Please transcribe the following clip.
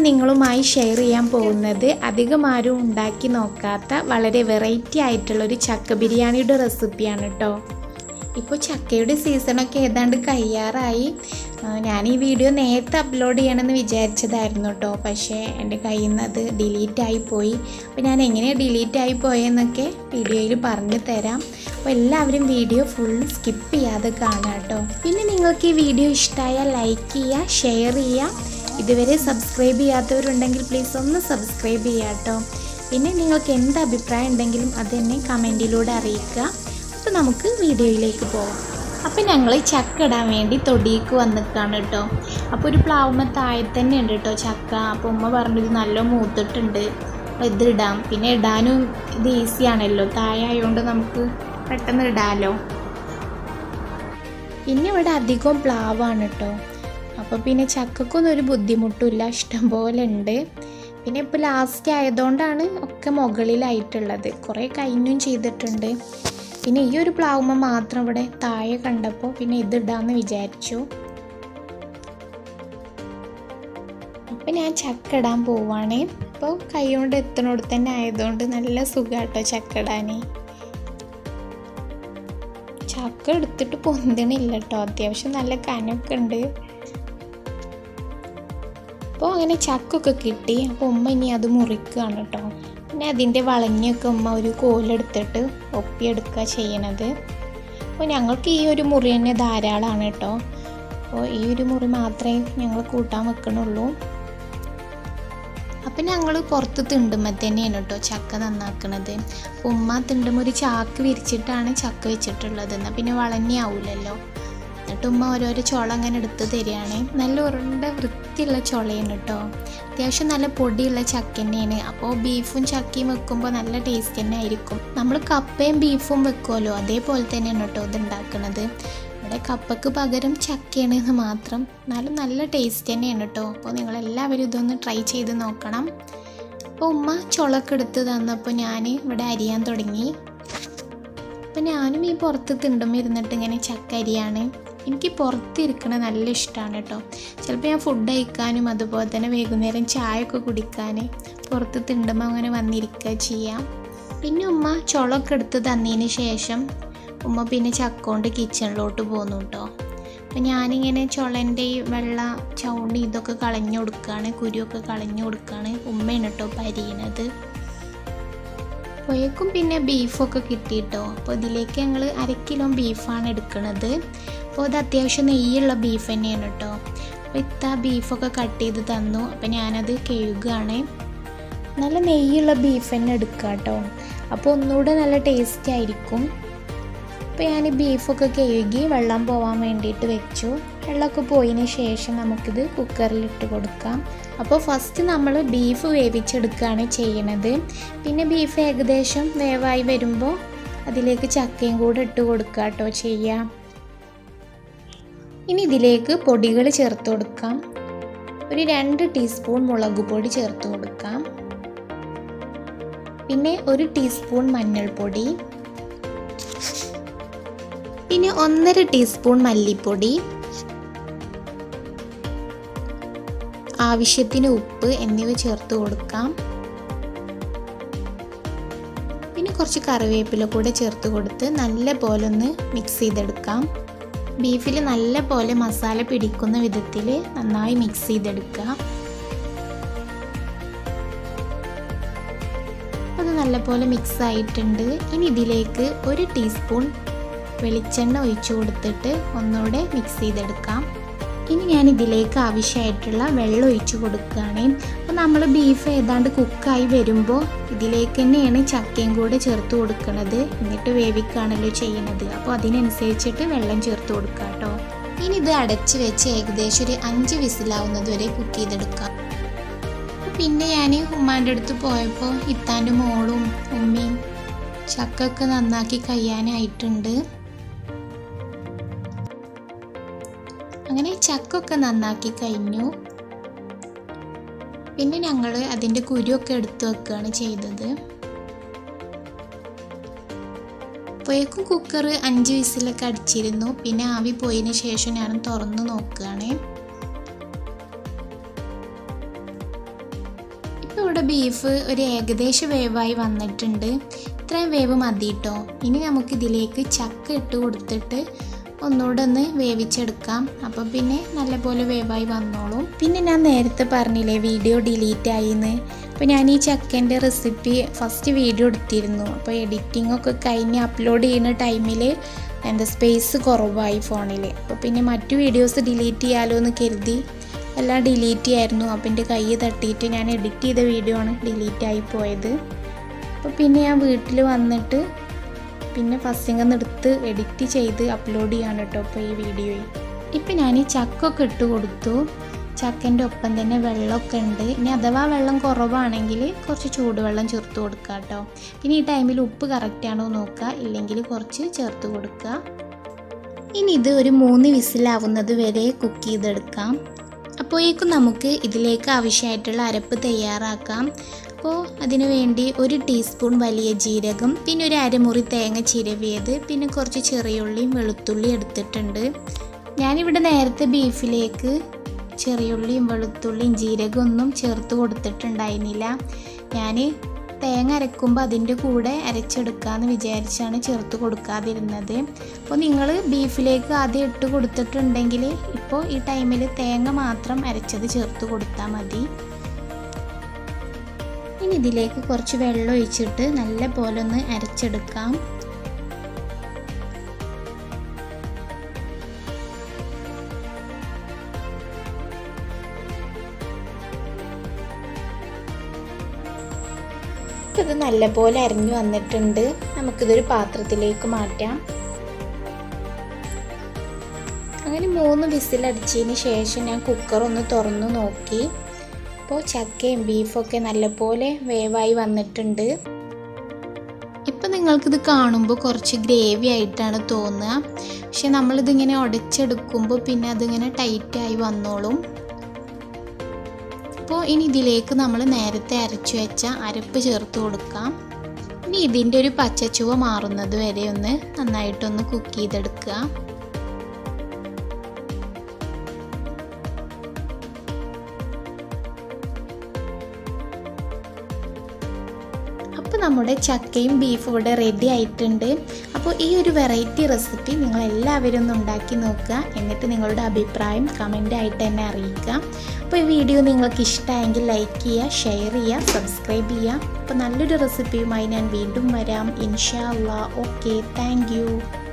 നിങ്ങളുമായി ഷെയർ ചെയ്യാൻ പോകുന്നത് അധികം ആരും ഉണ്ടാക്കി നോക്കാത്ത വളരെ വെറൈറ്റി ആയിട്ടുള്ള ഒരു ചക്ക ബിരിയാണിയുടെ റെസിപ്പിയാണ് കേട്ടോ ഇപ്പോൾ ചക്കയുടെ സീസണൊക്കെ ഏതാണ്ട് കഴിയാറായി ആ, ഞാൻ ഈ വീഡിയോ നേരത്തെ അപ്ലോഡ് ചെയ്യണമെന്ന് വിചാരിച്ചതായിരുന്നു കേട്ടോ പക്ഷേ എൻ്റെ കയ്യിൽ നിന്ന് അത് ഡിലീറ്റ് ആയി പോയി അപ്പോൾ ഞാൻ എങ്ങനെയാണ് ഡിലീറ്റ് ആയി പോയെന്നൊക്കെ വീഡിയോയിൽ പറഞ്ഞു തരാം അപ്പോൾ എല്ലാവരും വീഡിയോ ഫുൾ സ്കിപ്പ് ചെയ്യാതെ കാണാം കേട്ടോ പിന്നെ നിങ്ങൾക്ക് ഈ വീഡിയോ ഇഷ്ടമായാൽ ലൈക്ക് ചെയ്യുക ഷെയർ ചെയ്യുക ഇതുവരെ സബ്സ്ക്രൈബ് ചെയ്യാത്തവരുണ്ടെങ്കിൽ പ്ലീസ് ഒന്ന് സബ്സ്ക്രൈബ് ചെയ്യുക കേട്ടോ പിന്നെ നിങ്ങൾക്ക് എന്ത് അഭിപ്രായം ഉണ്ടെങ്കിലും അതെന്നെ കമൻറ്റിലൂടെ അറിയിക്കുക അപ്പോൾ നമുക്ക് വീഡിയോയിലേക്ക് പോകാം അപ്പോൾ ഞങ്ങൾ ചക്ക ഇടാൻ വേണ്ടി തൊടിയേക്ക് വന്നിക്കാണ് കേട്ടോ അപ്പോൾ ഒരു പ്ലാവുമ്മ താഴെ തന്നെ ഉണ്ട് കേട്ടോ ചക്ക അപ്പോൾ ഉമ്മ പറഞ്ഞത് നല്ല മൂത്തിട്ടുണ്ട് അപ്പോൾ ഇത് ഇടാം പിന്നെ ഇടാനും ഇത് ഈസി ആണല്ലോ താഴെ ആയതുകൊണ്ട് നമുക്ക് പെട്ടെന്ന് ഇടാമല്ലോ പിന്നെ ഇവിടെ അധികം പ്ലാവാണ് കേട്ടോ അപ്പോൾ പിന്നെ ചക്കക്കൊന്നും ഒരു ബുദ്ധിമുട്ടില്ല ഇഷ്ടം പോലെ ഉണ്ട് പിന്നെ ഇപ്പോൾ ലാസ്റ്റ് ആയതുകൊണ്ടാണ് ഒക്കെ മുകളിലായിട്ടുള്ളത് കുറേ കഴിഞ്ഞും ചെയ്തിട്ടുണ്ട് പിന്നെ ഈ ഒരു പ്ലാവുമ്മ മാത്രം ഇവിടെ താഴെ കണ്ടപ്പോൾ പിന്നെ ഇതിടാന്ന് വിചാരിച്ചു അപ്പം ഞാൻ ചക്ക ഇടാൻ പോവാണ് അപ്പോൾ കൈ കൊണ്ട് എത്തണോട് തന്നെ ആയതുകൊണ്ട് നല്ല സുഖാട്ടോ ചക്ക ഇടാൻ ചക്ക എടുത്തിട്ട് പൊന്തണില്ല കേട്ടോ അത്യാവശ്യം നല്ല കനമൊക്കെ ഉണ്ട് അപ്പോൾ അങ്ങനെ ചക്കൊക്കെ കിട്ടി അപ്പോൾ ഉമ്മ ഇനി അത് മുറിക്കുകയാണ് കേട്ടോ പിന്നെ അതിൻ്റെ വളഞ്ഞൊക്കെ ഉമ്മ ഒരു കോലെടുത്തിട്ട് ഒപ്പിയെടുക്കുക ചെയ്യണത് അപ്പോൾ ഞങ്ങൾക്ക് ഈ ഒരു മുറി തന്നെ ധാരാളമാണ് കേട്ടോ അപ്പോൾ ഈ ഒരു മുറി മാത്രമേ ഞങ്ങൾ കൂട്ടാൻ വെക്കണുള്ളൂ അപ്പം ഞങ്ങൾ പുറത്ത് തിണ്ടുമ്പോൾ തന്നെയാണ് കേട്ടോ ചക്ക നന്നാക്കണത് അപ്പോൾ ഉമ്മ തിണ്ടുമ്പോൾ ഒരു ചാക്ക് വിരിച്ചിട്ടാണ് ചക്ക വെച്ചിട്ടുള്ളത് എന്നാൽ പിന്നെ വളഞ്ഞാവൂലല്ലോ എന്നിട്ട് ഉമ്മ ഓരോരോ ചുള അങ്ങനെ എടുത്ത് തരികയാണ് നല്ല ഉരുണ്ട വൃത്തിയുള്ള ചുളയാണ് കേട്ടോ അത്യാവശ്യം നല്ല പൊടിയുള്ള ചക്ക തന്നെയാണ് അപ്പോൾ ബീഫും ചക്കയും വെക്കുമ്പോൾ നല്ല ടേസ്റ്റ് തന്നെ ആയിരിക്കും നമ്മൾ കപ്പയും ബീഫും വെക്കുമല്ലോ അതേപോലെ തന്നെയാണ് കേട്ടോ ഇത് ഉണ്ടാക്കുന്നത് ഇവിടെ കപ്പക്ക് പകരം ചക്കയാണ് എന്ന് മാത്രം എന്നാലും നല്ല ടേസ്റ്റ് തന്നെയാണ് കേട്ടോ അപ്പോൾ നിങ്ങളെല്ലാവരും ഇതൊന്ന് ട്രൈ ചെയ്ത് നോക്കണം അപ്പോൾ ഉമ്മ ചുളക്ക് എടുത്ത് തന്നപ്പോൾ ഞാൻ ഇവിടെ അരിയാൻ തുടങ്ങി അപ്പം ഞാനും ഈ പുറത്ത് തിണ്ടുമ്പോൾ ഇരുന്നിട്ട് ഇങ്ങനെ ചക്ക അരിയാണ് എനിക്ക് പുറത്തിരിക്കണത് നല്ല ഇഷ്ടമാണ് കേട്ടോ ചിലപ്പോൾ ഞാൻ ഫുഡ് കഴിക്കാനും അതുപോലെ തന്നെ വൈകുന്നേരം ചായ ഒക്കെ കുടിക്കാൻ പുറത്ത് തിണ്ടുമ്പോൾ അങ്ങനെ വന്നിരിക്കുക ചെയ്യാം പിന്നെ ഉമ്മ ചുളമൊക്കെ എടുത്ത് തന്നതിന് ശേഷം ഉമ്മ പിന്നെ ചക്ക കൊണ്ട് കിച്ചണിലോട്ട് പോന്നു കേട്ടോ അപ്പം ഞാനിങ്ങനെ ചുളൻ്റെ ഈ വെള്ള ചൗണി ഇതൊക്കെ കളഞ്ഞു കൊടുക്കുകയാണ് കുരുവൊക്കെ കളഞ്ഞു കൊടുക്കുകയാണ് ഉമ്മയാണ് കേട്ടോ പരിയണത് പോയേക്കും പിന്നെ ബീഫൊക്കെ കിട്ടിയിട്ടോ അപ്പോൾ ഇതിലേക്ക് ഞങ്ങൾ അര കിലോ ബീഫാണ് എടുക്കുന്നത് അപ്പോൾ ഇത് അത്യാവശ്യം നെയ്യുള്ള ബീഫ് തന്നെയാണ് കേട്ടോ അപ്പോൾ ഇത്ത ബീഫൊക്കെ കട്ട് ചെയ്ത് തന്നു അപ്പോൾ ഞാനത് കഴുകുകയാണ് നല്ല നെയ്യുള്ള ബീഫ് തന്നെ എടുക്കുക കേട്ടോ അപ്പോൾ ഒന്നുകൂടെ നല്ല ടേസ്റ്റ് ആയിരിക്കും അപ്പോൾ ഞാൻ ബീഫൊക്കെ കഴുകി വെള്ളം പോകാൻ വേണ്ടിയിട്ട് വെച്ചു വെള്ളമൊക്കെ പോയതിന് ശേഷം നമുക്കിത് കുക്കറിലിട്ട് കൊടുക്കാം അപ്പോൾ ഫസ്റ്റ് നമ്മൾ ബീഫ് വേവിച്ചെടുക്കുകയാണ് ചെയ്യണത് പിന്നെ ബീഫ് ഏകദേശം വേവായി വരുമ്പോൾ അതിലേക്ക് ചക്കയും കൂടെ ഇട്ട് കൊടുക്കുക കേട്ടോ ചെയ്യാം ഇനി ഇതിലേക്ക് പൊടികൾ ചേർത്ത് കൊടുക്കാം ഒരു രണ്ട് ടീസ്പൂൺ മുളക് പൊടി ചേർത്ത് കൊടുക്കാം പിന്നെ ഒരു ടീസ്പൂൺ മഞ്ഞൾപ്പൊടി പിന്നെ ഒന്നര ടീസ്പൂൺ മല്ലിപ്പൊടി ആവശ്യത്തിന് ഉപ്പ് എന്നിവ ചേർത്ത് കൊടുക്കാം പിന്നെ കുറച്ച് കറിവേപ്പില കൂടെ ചേർത്ത് കൊടുത്ത് നല്ല പോലെ ഒന്ന് മിക്സ് ചെയ്തെടുക്കാം ബീഫിൽ നല്ല പോലെ മസാല പിടിക്കുന്ന വിധത്തിൽ നന്നായി മിക്സ് ചെയ്തെടുക്കുക അത് നല്ലപോലെ മിക്സ് ആയിട്ടുണ്ട് ഇനി ഇതിലേക്ക് ഒരു ടീസ്പൂൺ വെളിച്ചെണ്ണ ഒഴിച്ചു കൊടുത്തിട്ട് ഒന്നുകൂടെ മിക്സ് ചെയ്തെടുക്കാം ഇനി ഞാൻ ഇതിലേക്ക് ആവശ്യമായിട്ടുള്ള വെള്ളം ഒഴിച്ചു കൊടുക്കുകയാണ് അപ്പോൾ നമ്മൾ ബീഫ് ഏതാണ്ട് കുക്കായി വരുമ്പോൾ ഇതിലേക്ക് തന്നെയാണ് ചക്കയും കൂടെ ചേർത്ത് കൊടുക്കുന്നത് എന്നിട്ട് വേവിക്കുകയാണല്ലോ ചെയ്യുന്നത് അപ്പോൾ അതിനനുസരിച്ചിട്ട് വെള്ളം ചേർത്ത് കൊടുക്കുക കേട്ടോ ഇനി ഇത് അടച്ച് വെച്ച് ഏകദേശം ഒരു അഞ്ച് വിസിലാവുന്നത് വരെ കുക്ക് ചെയ്തെടുക്കാം പിന്നെ ഞാൻ ഉമ്മാൻ്റെ അടുത്ത് പോയപ്പോൾ ഇത്താൻ്റെ മോളും ഉമ്മയും ചക്കൊക്കെ നന്നാക്കി കഴിയാനായിട്ടുണ്ട് അങ്ങനെ ചക്കൊക്കെ നന്നാക്കി കഴിഞ്ഞു പിന്നെ ഞങ്ങൾ അതിൻ്റെ കുരുവൊക്കെ എടുത്തു വെക്കുകയാണ് ചെയ്തത് അപ്പോഴേക്കും കുക്കർ അഞ്ച് വിസിലൊക്കെ അടിച്ചിരുന്നു പിന്നെ ആവി പോയതിന് ശേഷം ഞാൻ തുറന്ന് നോക്കുകയാണ് ബീഫ് ഒരു ഏകദേശ വേവായി വന്നിട്ടുണ്ട് ഇത്രയും വേവ് മതി കേട്ടോ ഇനി നമുക്ക് ഇതിലേക്ക് ചക്ക ഇട്ട് കൊടുത്തിട്ട് ഒന്നുകൂടെ ഒന്ന് വേവിച്ചെടുക്കാം അപ്പം പിന്നെ നല്ലപോലെ വേവായി വന്നോളും പിന്നെ ഞാൻ നേരത്തെ പറഞ്ഞില്ലേ വീഡിയോ ഡിലീറ്റ് ആയിന്ന് അപ്പോൾ ഞാൻ ഈ ചക്കൻ്റെ റെസിപ്പി ഫസ്റ്റ് വീഡിയോ എടുത്തിരുന്നു അപ്പോൾ എഡിറ്റിംഗ് ഒക്കെ കഴിഞ്ഞ് അപ്ലോഡ് ചെയ്യുന്ന ടൈമിൽ എന്താ സ്പേസ് കുറവായി ഫോണിൽ അപ്പോൾ പിന്നെ മറ്റു വീഡിയോസ് ഡിലീറ്റ് ചെയ്യാലോ എന്ന് കരുതി എല്ലാം ഡിലീറ്റ് ചെയ്യായിരുന്നു അപ്പോൾ എൻ്റെ കൈ തട്ടിയിട്ട് ഞാൻ എഡിറ്റ് ചെയ്ത വീഡിയോ ആണ് ഡിലീറ്റ് ആയി പോയത് അപ്പോൾ പിന്നെ ഞാൻ വീട്ടിൽ വന്നിട്ട് പിന്നെ ഫസ്റ്റിങ് എടുത്ത് എഡിറ്റ് ചെയ്ത് അപ്ലോഡ് ചെയ്യാണ് കേട്ടോ ഇപ്പോൾ ഈ വീഡിയോയിൽ ഇപ്പം ഞാൻ ഈ ചക്കൊക്കെ ഇട്ട് കൊടുത്തു ചക്കൻ്റെ ഒപ്പം തന്നെ വെള്ളമൊക്കെ ഉണ്ട് ഇനി അഥവാ വെള്ളം കുറവാണെങ്കിൽ കുറച്ച് ചൂടുവെള്ളം ചേർത്ത് കൊടുക്കുക കേട്ടോ പിന്നെ ഈ ടൈമിൽ ഉപ്പ് കറക്റ്റാണോ നോക്കുക ഇല്ലെങ്കിൽ കുറച്ച് ചേർത്ത് കൊടുക്കുക ഇനി ഇത് ഒരു മൂന്ന് വിസിലാവുന്നത് വരെ കുക്ക് ചെയ്തെടുക്കാം അപ്പോഴേക്കും നമുക്ക് ഇതിലേക്ക് ആവശ്യമായിട്ടുള്ള അരപ്പ് തയ്യാറാക്കാം അപ്പോൾ അതിനു വേണ്ടി ഒരു ടീസ്പൂൺ വലിയ ജീരകം പിന്നെ ഒരു അരമുറി തേങ്ങ ചിരവിയത് പിന്നെ കുറച്ച് ചെറിയുള്ളിയും വെളുത്തുള്ളി എടുത്തിട്ടുണ്ട് ഞാനിവിടെ നേരത്തെ ബീഫിലേക്ക് ചെറിയുള്ളിയും വെളുത്തുള്ളിയും ജീരകം ഒന്നും ചേർത്ത് കൊടുത്തിട്ടുണ്ടായിരുന്നില്ല ഞാൻ തേങ്ങ അരക്കുമ്പോൾ അതിൻ്റെ കൂടെ അരച്ചെടുക്കാമെന്ന് വിചാരിച്ചാണ് ചേർത്ത് കൊടുക്കാതിരുന്നത് അപ്പോൾ നിങ്ങൾ ബീഫിലേക്ക് ആദ്യം ഇട്ട് കൊടുത്തിട്ടുണ്ടെങ്കിൽ ഇപ്പോൾ ഈ ടൈമിൽ തേങ്ങ മാത്രം അരച്ചത് ചേർത്ത് കൊടുത്താൽ മതി ഇനി ഇതിലേക്ക് കുറച്ച് വെള്ളം ഒഴിച്ചിട്ട് നല്ല പോലെ ഒന്ന് അരച്ചെടുക്കാം ഇത് നല്ലപോലെ അരിഞ്ഞു വന്നിട്ടുണ്ട് നമുക്കിതൊരു പാത്രത്തിലേക്ക് മാറ്റാം അങ്ങനെ മൂന്ന് വിസിലടിച്ചതിന് ശേഷം ഞാൻ കുക്കർ ഒന്ന് തുറന്നു നോക്കി അപ്പോൾ ചക്കയും ബീഫൊക്കെ നല്ലപോലെ വേവായി വന്നിട്ടുണ്ട് ഇപ്പം നിങ്ങൾക്കിത് കാണുമ്പോൾ കുറച്ച് ഗ്രേവി ആയിട്ടാണ് തോന്നുക പക്ഷെ നമ്മളിതിങ്ങനെ ഉടച്ചെടുക്കുമ്പോൾ പിന്നെ അതിങ്ങനെ ടൈറ്റായി വന്നോളും അപ്പോൾ ഇനി ഇതിലേക്ക് നമ്മൾ നേരത്തെ അരച്ചു വെച്ച അരപ്പ് ചേർത്ത് കൊടുക്കാം ഇനി ഇതിൻ്റെ ഒരു പച്ചച്ചുവ മാറുന്നത് വരെ ഒന്ന് നന്നായിട്ടൊന്ന് കുക്ക് ചെയ്തെടുക്കുക അപ്പോൾ നമ്മുടെ ചക്കയും ബീഫും ഇവിടെ റെഡി ആയിട്ടുണ്ട് അപ്പോൾ ഈ ഒരു വെറൈറ്റി റെസിപ്പി നിങ്ങൾ എല്ലാവരും ഒന്ന് ഉണ്ടാക്കി നോക്കുക എന്നിട്ട് നിങ്ങളുടെ അഭിപ്രായം കമൻ്റ് ആയിട്ട് തന്നെ അറിയിക്കുക അപ്പോൾ ഈ വീഡിയോ നിങ്ങൾക്ക് ഇഷ്ടമായെങ്കിൽ ലൈക്ക് ചെയ്യുക ഷെയർ ചെയ്യുക സബ്സ്ക്രൈബ് ചെയ്യുക അപ്പോൾ നല്ലൊരു റെസിപ്പിയുമായി ഞാൻ വീണ്ടും വരാം ഇൻഷാ അല്ലാ ഓക്കെ താങ്ക്